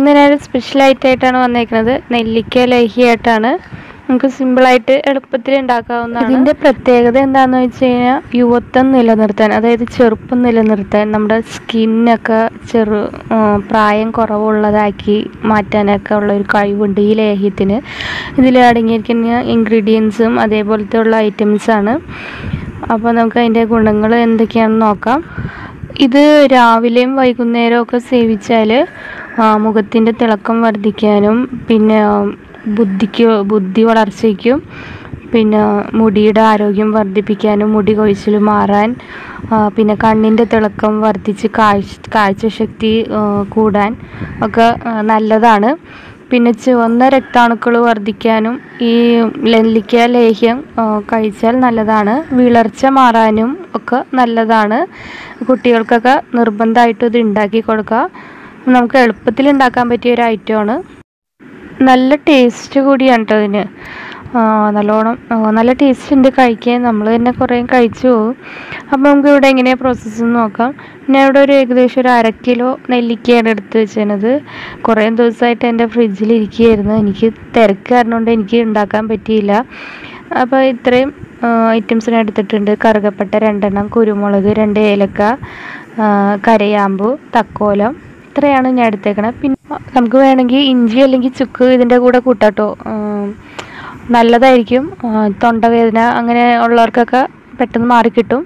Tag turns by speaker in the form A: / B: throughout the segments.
A: ഇന്ന് ഞാൻ സ്പെഷ്യൽ ആയിട്ടാണ് വന്നേക്കുന്നത് നെല്ലിക്ക ലേഹിയായിട്ടാണ് നമുക്ക് സിമ്പിളായിട്ട് എളുപ്പത്തിൽ ഉണ്ടാക്കാവുന്നതാണ് ഇതിൻ്റെ പ്രത്യേകത എന്താണെന്ന് വെച്ച് കഴിഞ്ഞാൽ യുവത്വം നിലനിർത്താൻ അതായത് ചെറുപ്പം നിലനിർത്താൻ നമ്മുടെ സ്കിന്നൊക്കെ ചെറു ആ, പ്രായം കുറവുള്ളതാക്കി മാറ്റാനൊക്കെ ഉള്ള ഒരു കഴിവുണ്ട് ഈ ലേഹ്യത്തിന് ഇതിൽ അടങ്ങിയിരിക്കുന്ന ഇൻഗ്രീഡിയൻസും അതേപോലത്തെ ഉള്ള ഐറ്റംസാണ് അപ്പോൾ നമുക്ക് അതിൻ്റെ ഗുണങ്ങൾ എന്തൊക്കെയാണെന്ന് നോക്കാം ഇത് രാവിലെയും വൈകുന്നേരവും ഒക്കെ സേവിച്ചാൽ മുഖത്തിൻ്റെ തിളക്കം വർദ്ധിക്കാനും പിന്നെ ബുദ്ധിക്ക് ബുദ്ധി വളർച്ചയ്ക്കും പിന്നെ മുടിയുടെ ആരോഗ്യം വർദ്ധിപ്പിക്കാനും മുടി കൊഴിച്ചിൽ മാറാൻ ആ, പിന്നെ കണ്ണിൻ്റെ തിളക്കം വർദ്ധിച്ച് കാഴ്ച കാഴ്ചശക്തി ആ, കൂടാൻ ഒക്കെ ആ, നല്ലതാണ് പിന്നെ ചുവന്ന രക്താണുക്കൾ വർദ്ധിക്കാനും ഈ നെല്ലിക്ക ലേഹ്യം ആ, കഴിച്ചാൽ നല്ലതാണ് വിളർച്ച മാറാനും ഒക്കെ നല്ലതാണ് കുട്ടികൾക്കൊക്കെ നിർബന്ധമായിട്ടും ഇത് ഉണ്ടാക്കി കൊടുക്കുക നമുക്ക് എളുപ്പത്തിൽ ഉണ്ടാക്കാൻ പറ്റിയ ഒരു ഐറ്റമാണ് നല്ല ടേസ്റ്റ് കൂടിയാണ് കേട്ടോ ഇതിന് ആ, നല്ലോണം ആ, നല്ല ടേസ്റ്റ് ഉണ്ട് കഴിക്കാൻ നമ്മൾ തന്നെ കുറേ കഴിച്ചു പോകും അപ്പോൾ നമുക്ക് ഇവിടെ എങ്ങനെയാണ് പ്രോസസ്സ് എന്ന് നോക്കാം ഞാൻ ഇവിടെ ഒരു ഏകദേശം ഒരു അര കിലോ നെല്ലിക്കയാണ് എടുത്ത് വെച്ചിരുന്നത് കുറേ ദിവസമായിട്ട് എൻ്റെ ഫ്രിഡ്ജിൽ ഇരിക്കുകയായിരുന്നു എനിക്ക് തിരക്ക് കാരണം കൊണ്ട് എനിക്ക് ഉണ്ടാക്കാൻ പറ്റിയില്ല അപ്പോൾ ഇത്രയും ഐറ്റംസ് ഞാൻ എടുത്തിട്ടുണ്ട് കറുകപ്പട്ട രണ്ടെണ്ണം കുരുമുളക് രണ്ട് ഏലക്ക ആ, കരയാമ്പു തക്കോലം ഇത്രയാണ് ഞാൻ എടുത്തേക്കണത് പിന്നെ നമുക്ക് വേണമെങ്കിൽ ഇഞ്ചി അല്ലെങ്കിൽ ചുക്ക് ഇതിൻ്റെ കൂടെ കൂട്ടാട്ടോ ഉം, നല്ലതായിരിക്കും ആ, തൊണ്ടവേദന അങ്ങനെ ഉള്ളവർക്കൊക്കെ പെട്ടെന്ന് മാറിക്കിട്ടും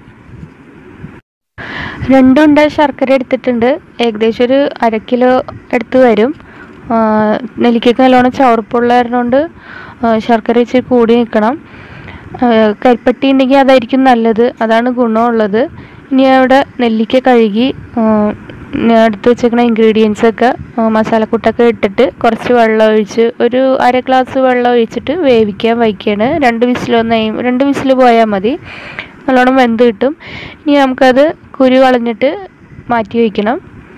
A: രണ്ടുണ്ട ശർക്കര എടുത്തിട്ടുണ്ട് ഏകദേശം ഒരു അര കിലോ എടുത്ത് വരും ആ, നെല്ലിക്കയ്ക്ക് നല്ലോണം ചവർപ്പുള്ള കാരണമുണ്ട് ശർക്കര ഇച്ചിരി കൂടി നിൽക്കണം ആ, കരിപ്പട്ടി ഉണ്ടെങ്കിൽ അതായിരിക്കും നല്ലത് അതാണ് ഗുണമുള്ളത് ഇനി അവിടെ നെല്ലിക്ക കഴുകി ആ, ഞാൻ എടുത്ത് വെച്ചേക്കുന്ന ഇൻഗ്രീഡിയൻസ് ഒക്കെ ആ, മസാലക്കൂട്ടൊക്കെ ഇട്ടിട്ട് കുറച്ച് വെള്ളം ഒഴിച്ച് ഒരു അര ഗ്ലാസ് വെള്ളം ഒഴിച്ചിട്ട് വേവിക്കാൻ വയ്ക്കുകയാണ് രണ്ട് വിസിലൊന്ന് രണ്ട് വിസിൽ പോയാൽ മതി നല്ലോണം വെന്ത് കിട്ടും ഇനി നമുക്കത് കുരു കളഞ്ഞിട്ട് മാറ്റി വയ്ക്കണം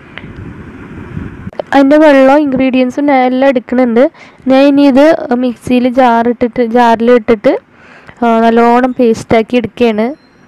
A: അതിൻ്റെ വെള്ളം ഇൻഗ്രീഡിയൻസും ഞാൻ എല്ലാം എടുക്കുന്നുണ്ട് ഞാൻ ഇനി ഇത് മിക്സിയിൽ ജാറിട്ടിട്ട് ജാറിൽ ഇട്ടിട്ട് ആ, നല്ലോണം പേസ്റ്റാക്കി എടുക്കുകയാണ്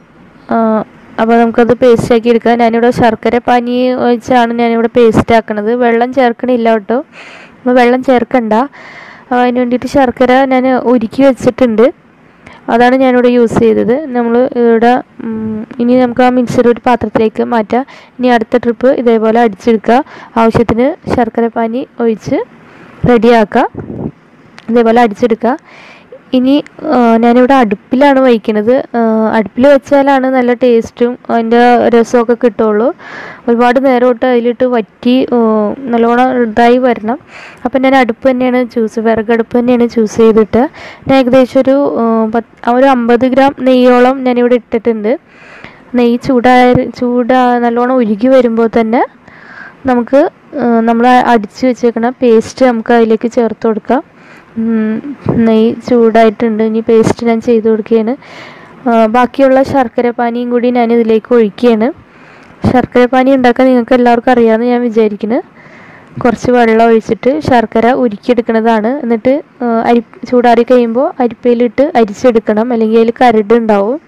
A: അപ്പോൾ നമുക്കത് പേസ്റ്റാക്കി എടുക്കാം ഞാനിവിടെ ശർക്കര പാനി ഒഴിച്ചാണ് ഞാനിവിടെ പേസ്റ്റ് ആക്കണത് വെള്ളം ചേർക്കണില്ല കേട്ടോ അപ്പോൾ വെള്ളം ചേർക്കണ്ട അപ്പോൾ അതിന് വേണ്ടിയിട്ട് ശർക്കര ഞാൻ ഉരുക്കി വെച്ചിട്ടുണ്ട് അതാണ് ഞാനിവിടെ യൂസ് ചെയ്തത് നമ്മൾ ഇവിടെ ഉം, ഇനി നമുക്ക് ആ മിക്സർ ഒരു പാത്രത്തിലേക്ക് മാറ്റാം ഇനി അടുത്ത ട്രിപ്പ് ഇതേപോലെ അടിച്ചെടുക്കുക ആവശ്യത്തിന് ശർക്കര പാനി ഒഴിച്ച് റെഡിയാക്കുക ഇതേപോലെ അടിച്ചെടുക്കുക ഇനി ആ, ഞാനിവിടെ അടുപ്പിലാണ് വയ്ക്കുന്നത് അടുപ്പിൽ വെച്ചാലാണ് നല്ല ടേസ്റ്റും അതിൻ്റെ രസമൊക്കെ കിട്ടുള്ളൂ ഒരുപാട് നേരം തൊട്ട് അതിലിട്ട് വറ്റി ആ, നല്ലോണം ഇതായി വരണം അപ്പം ഞാൻ അടുപ്പ് തന്നെയാണ് ചൂസ് വിറകടുപ്പ് തന്നെയാണ് ചൂസ് ചെയ്തിട്ട് ഞാൻ ഏകദേശം ഒരു ആ, പത്ത് ഒരു അമ്പത് ഗ്രാം നെയ്യോളം ഞാനിവിടെ ഇട്ടിട്ടുണ്ട് നെയ്യ് ചൂടായ ചൂടാ നല്ലോണം ഉരുകി വരുമ്പോൾ തന്നെ നമുക്ക് നമ്മൾ അടിച്ച് വെച്ചേക്കണ പേസ്റ്റ് നമുക്ക് അതിലേക്ക് ചേർത്ത് കൊടുക്കാം ഉം, നെയ്യ് ചൂടായിട്ടുണ്ട് ഇനി പേസ്റ്റ് ഞാൻ ചെയ്ത് കൊടുക്കുകയാണ് ആ, ബാക്കിയുള്ള ശർക്കര പാനിയും കൂടി ഞാൻ ഇതിലേക്ക് ഒഴിക്കുകയാണ് ശർക്കര പാനി ഉണ്ടാക്കാൻ നിങ്ങൾക്ക് എല്ലാവർക്കും അറിയാമെന്ന് ഞാൻ വിചാരിക്കുന്നു കുറച്ച് വെള്ളം ഒഴിച്ചിട്ട് ശർക്കര ഉരുക്കിയെടുക്കുന്നതാണ് എന്നിട്ട് ആ, അരി ചൂടാറി കഴിയുമ്പോൾ അരിപ്പയിലിട്ട് അരിച്ചെടുക്കണം അല്ലെങ്കിൽ അതിൽ കരട് ഉണ്ടാവും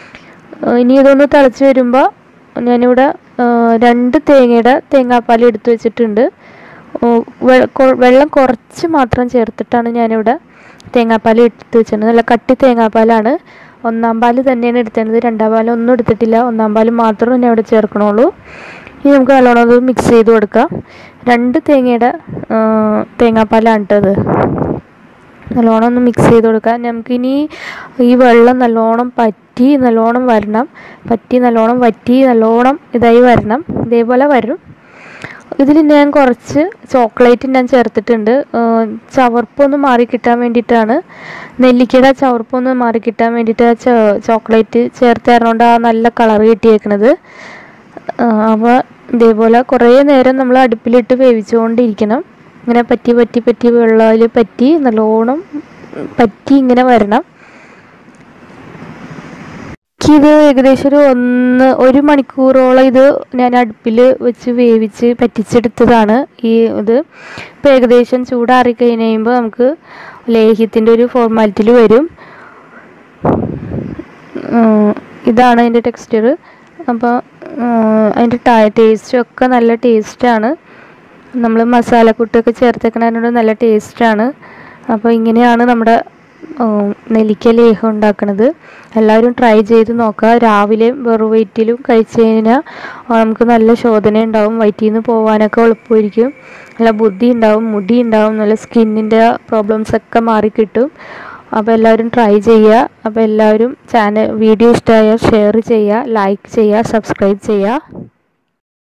A: ആ, ഇനി ഇതൊന്ന് തിളച്ച് വരുമ്പോൾ ഞാനിവിടെ ആ, രണ്ട് തേങ്ങയുടെ തേങ്ങാപ്പാൽ എടുത്ത് വെച്ചിട്ടുണ്ട് ഓ, വെ- കൊ- വെള്ളം കുറച്ച് മാത്രം ചേർത്തിട്ടാണ് ഞാനിവിടെ തേങ്ങാപ്പാൽ എടുത്ത് വെച്ചത് നല്ല കട്ടി തേങ്ങാപ്പാലാണ് ഒന്നാം പാല് തന്നെയാണ് എടുത്തത് രണ്ടാം പാൽ ഒന്നും എടുത്തിട്ടില്ല ഒന്നാം പാൽ മാത്രം ഞാൻ ഇവിടെ ചേർക്കണുള്ളൂ ഇനി നമുക്ക് നല്ലോണം അത് മിക്സ് ചെയ്ത് കൊടുക്കാം രണ്ട് തേങ്ങയുടെ ആ, തേങ്ങാപ്പാലാണ് ഇട്ടത് നല്ലോണം ഒന്ന് മിക്സ് ചെയ്ത് കൊടുക്കാം നമുക്കിനി ഈ വെള്ളം നല്ലോണം പറ്റി നല്ലോണം വരണം പറ്റി നല്ലോണം വറ്റി നല്ലോണം ഇതായി വരണം ഇതേപോലെ വരും ഇതിൽ ഞാൻ കുറച്ച് ചോക്ലേറ്റ് ഞാൻ ചേർത്തിട്ടുണ്ട് ആ, ചവർപ്പൊന്ന് മാറി കിട്ടാൻ വേണ്ടിയിട്ടാണ് നെല്ലിക്കയുടെ ചവർപ്പൊന്ന് മാറി കിട്ടാൻ വേണ്ടിയിട്ട് ആ ചോ- ചോക്ലേറ്റ് ചേർത്ത് തരണോണ്ട് ആ നല്ല കളർ കിട്ടിയേക്കണത് അപ്പോൾ ഇതേപോലെ കുറേ നേരം നമ്മൾ അടുപ്പിലിട്ട് വേവിച്ചുകൊണ്ടിരിക്കണം ഇങ്ങനെ പറ്റി പറ്റി പറ്റി വെള്ളത്തിൽ പറ്റി നല്ലോണം പറ്റി ഇങ്ങനെ വരണം ഇത് ഏകദേശം ഒരു ഒന്ന് ഒരു മണിക്കൂറോളം ഇത് ഞാൻ അടുപ്പിൽ വെച്ച് വേവിച്ച് പറ്റിച്ചെടുത്തതാണ് ഈ ഇത് ഇപ്പോൾ ഏകദേശം ചൂടാറി കഴിഞ്ഞ് കഴിയുമ്പോൾ നമുക്ക് ലേഹ്യത്തിൻ്റെ ഒരു ഫോർമാലിറ്റിയിൽ വരും ഉം, ഇതാണ് അതിൻ്റെ ടെക്സ്ചർ അപ്പോൾ അതിൻ്റെ ടേസ്റ്റും ഒക്കെ നല്ല ടേസ്റ്റാണ് നമ്മൾ മസാലക്കൂട്ടൊക്കെ ചേർത്തേക്കണതിനോട് നല്ല ടേസ്റ്റാണ് അപ്പോൾ ഇങ്ങനെയാണ് നമ്മുടെ ഉം, നെല്ലിക്ക ലേഹം ഉണ്ടാക്കുന്നത് എല്ലാവരും ട്രൈ ചെയ്ത് നോക്കുക രാവിലെയും വെറും വയറ്റിലും കഴിച്ചു കഴിഞ്ഞാൽ നമുക്ക് നല്ല ശോധന ഉണ്ടാവും വയറ്റിൽ നിന്ന് പോകാനൊക്കെ എളുപ്പമായിരിക്കും നല്ല ബുദ്ധി ഉണ്ടാവും മുടി ഉണ്ടാവും നല്ല സ്കിന്നിൻ്റെ പ്രോബ്ലംസ് ഒക്കെ മാറിക്കിട്ടും അപ്പോൾ എല്ലാവരും ട്രൈ ചെയ്യുക അപ്പോൾ എല്ലാവരും ചാനൽ വീഡിയോ ഇഷ്ടമായാൽ ഷെയർ ചെയ്യുക ലൈക്ക് ചെയ്യുക സബ്സ്ക്രൈബ് ചെയ്യുക